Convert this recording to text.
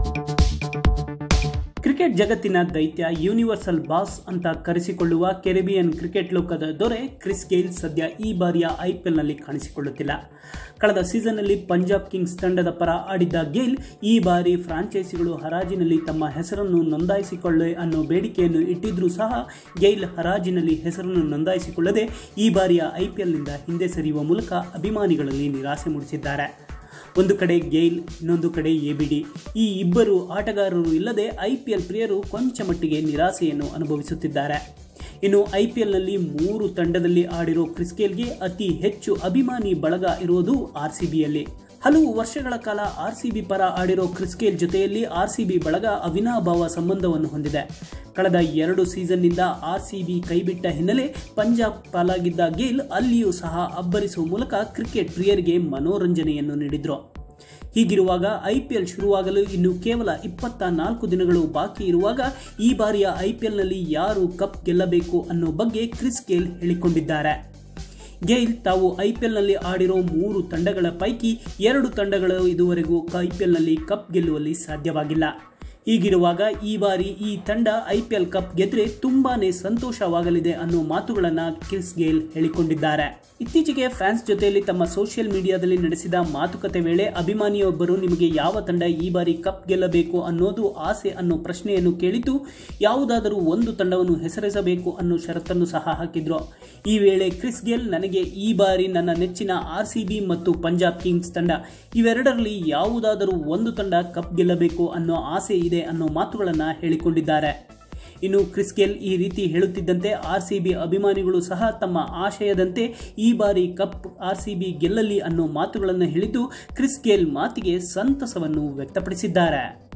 cricket ಜಗತ್ತಿನ ದೈತ್ಯ universal boss ಅಂತ ಕರೆಸಿಕೊಳ್ಳುವ ಕೆರಿಬಿಯನ್ ಕ್ರಿಕೆಟ್ ಲೋಕದ ದೊರೆ ಕ್ರಿಸ್ ಗೇಲ್ ಸದ್ಯ ಈ ಬಾರಿಯ ಐಪಿಎಲ್ನಲ್ಲಿ ಕಾಣಿಸಿಕೊಳ್ಳುತ್ತಿಲ್ಲ ಕಳೆದ ಸೀಸನ್ನಲ್ಲಿ ಪಂಜಾಬ್ ಕಿಂಗ್ಸ್ ತಂಡದ ಪರ ಆಡಿದ್ದ ಗೇಲ್ ಈ ಬಾರಿ ಫ್ರಾಂಚೈಸಿಗಳು ಹರಾಜಿನಲ್ಲಿ ತಮ್ಮ ಹೆಸರನ್ನು ನೋಂದಾಯಿಸಿಕೊಳ್ಳೆ ಅನ್ನೋ ಬೇಡಿಕೆಯನ್ನು ಇಟ್ಟಿದ್ರೂ ಸಹ ಗೇಲ್ ಹರಾಜಿನಲ್ಲಿ ಹೆಸರನ್ನು ನೋಂದಾಯಿಸಿಕೊಳ್ಳದೆ ಈ ಬಾರಿಯ ಐಪಿಎಲ್ನಿಂದ ಹಿಂದೆ ಸರಿಯುವ ಮೂಲಕ ಅಭಿಮಾನಿಗಳಲ್ಲಿ ನಿರಾಸೆ ಮೂಡಿಸಿದ್ದಾರೆ ಒಂದು ಕಡೆ ಗೇಲ್ ಇನ್ನೊಂದು ಕಡೆ ಎಬಿಡಿ ಈ ಇಬ್ಬರು ಆಟಗಾರರು ಇಲ್ಲದೆ ಐಪಿಎಲ್ ಪ್ರಿಯರು ಕೊಂಚ ಮಟ್ಟಿಗೆ ನಿರಾಸೆಯನ್ನು ಅನುಭವಿಸುತ್ತಿದ್ದಾರೆ ಇನ್ನು ಐಪಿಎಲ್ನಲ್ಲಿ ಮೂರು ತಂಡದಲ್ಲಿ ಆಡಿರೋ ಕ್ರಿಸ್ ಗೇಲ್ಗೆ ಅತಿ ಹೆಚ್ಚು ಅಭಿಮಾನಿ ಬಳಗ ಇರುವುದು ಆರ್ ಸಿ ಬಿಯಲ್ಲಿ ಹಲವು ವರ್ಷಗಳ ಕಾಲ ಆರ್ ಸಿ ಬಿ ಪರ ಆಡಿರೋ ಕ್ರಿಸ್ ಗೇಲ್ ಜೊತೆಯಲ್ಲಿ ಆರ್ ಸಿ ಬಿ ಬಳಗ ಅವಿನಾಭಾವ ಸಂಬಂಧವನ್ನು ಹೊಂದಿದೆ ಕಳೆದ ಎರಡು ಸೀಸನ್ನಿಂದ ಆರ್ ಸಿ ಬಿ ಕೈಬಿಟ್ಟ ಹಿನ್ನೆಲೆ ಪಂಜಾಬ್ ಪಾಲಾಗಿದ್ದ ಗೇಲ್ ಅಲ್ಲಿಯೂ ಸಹ ಅಬ್ಬರಿಸುವ ಮೂಲಕ ಕ್ರಿಕೆಟ್ ಪ್ರಿಯರಿಗೆ ಮನೋರಂಜನೆಯನ್ನು ನೀಡಿದ್ರು ಹೀಗಿರುವಾಗ ಐಪಿಎಲ್ ಶುರುವಾಗಲು ಇನ್ನು ಕೇವಲ ಇಪ್ಪತ್ತ ನಾಲ್ಕು ದಿನಗಳು ಬಾಕಿ ಇರುವಾಗ ಈ ಬಾರಿಯ ಐಪಿಎಲ್ನಲ್ಲಿ ಯಾರು ಕಪ್ ಗೆಲ್ಲಬೇಕು ಅನ್ನೋ ಬಗ್ಗೆ ಕ್ರಿಸ್ ಗೇಲ್ ಹೇಳಿಕೊಂಡಿದ್ದಾರೆ ಗೇಲ್ ತಾವು ಐಪಿಎಲ್ನಲ್ಲಿ ಆಡಿರೋ ಮೂರು ತಂಡಗಳ ಪೈಕಿ ಎರಡು ತಂಡಗಳು ಇದುವರೆಗೂ ಐಪಿಎಲ್ನಲ್ಲಿ ಕಪ್ ಗೆಲ್ಲುವಲ್ಲಿ ಸಾಧ್ಯವಾಗಿಲ್ಲ ಹೀಗಿರುವಾಗ ಈ ಬಾರಿ ಈ ತಂಡ ಐಪಿಎಲ್ ಕಪ್ ಗೆದ್ರೆ ತುಂಬಾನೇ ಸಂತೋಷವಾಗಲಿದೆ ಅನ್ನೋ ಮಾತುಗಳನ್ನು ಕ್ರಿಸ್ ಗೇಲ್ ಹೇಳಿಕೊಂಡಿದ್ದಾರೆ ಇತ್ತೀಚೆಗೆ ಫ್ಯಾನ್ಸ್ ಜೊತೆಯಲ್ಲಿ ತಮ್ಮ ಸೋಷಿಯಲ್ ಮೀಡಿಯಾದಲ್ಲಿ ನಡೆಸಿದ ಮಾತುಕತೆ ವೇಳೆ ಅಭಿಮಾನಿಯೊಬ್ಬರು ನಿಮಗೆ ಯಾವ ತಂಡ ಈ ಬಾರಿ ಕಪ್ ಗೆಲ್ಲಬೇಕು ಅನ್ನೋದು ಆಸೆ ಅನ್ನೋ ಪ್ರಶ್ನೆಯನ್ನು ಕೇಳಿದ್ದು ಯಾವುದಾದರೂ ಒಂದು ತಂಡವನ್ನು ಹೆಸರಿಸಬೇಕು ಅನ್ನೋ ಷರತ್ತನ್ನು ಸಹ ಹಾಕಿದ್ರು ಈ ವೇಳೆ ಕ್ರಿಸ್ ಗೇಲ್ ನನಗೆ ಈ ಬಾರಿ ನನ್ನ ನೆಚ್ಚಿನ ಆರ್ ಸಿ ಬಿ ಮತ್ತು ಪಂಜಾಬ್ ಕಿಂಗ್ಸ್ ತಂಡ ಇವೆರಡರಲ್ಲಿ ಯಾವುದಾದರೂ ಒಂದು ತಂಡ ಕಪ್ ಗೆಲ್ಲಬೇಕು ಅನ್ನೋ ಆಸೆ ಇದೆ ಅನ್ನೋ ಮಾತುಗಳನ್ನು ಹೇಳಿಕೊಂಡಿದ್ದಾರೆ ಇನ್ನು ಕ್ರಿಸ್ ಗೇಲ್ ಈ ರೀತಿ ಹೇಳುತ್ತಿದ್ದಂತೆ ಆರ್ ಸಿ ಬಿ ಅಭಿಮಾನಿಗಳು ಸಹ ತಮ್ಮ ಆಶಯದಂತೆ ಈ ಬಾರಿ ಕಪ್ ಆರ್ ಸಿ ಬಿ ಗೆಲ್ಲಲಿ ಅನ್ನೋ ಮಾತುಗಳನ್ನು ಹೇಳಿದ್ದು ಕ್ರಿಸ್ ಗೇಲ್ ಮಾತಿಗೆ ಸಂತಸವನ್ನು ವ್ಯಕ್ತಪಡಿಸಿದ್ದಾರೆ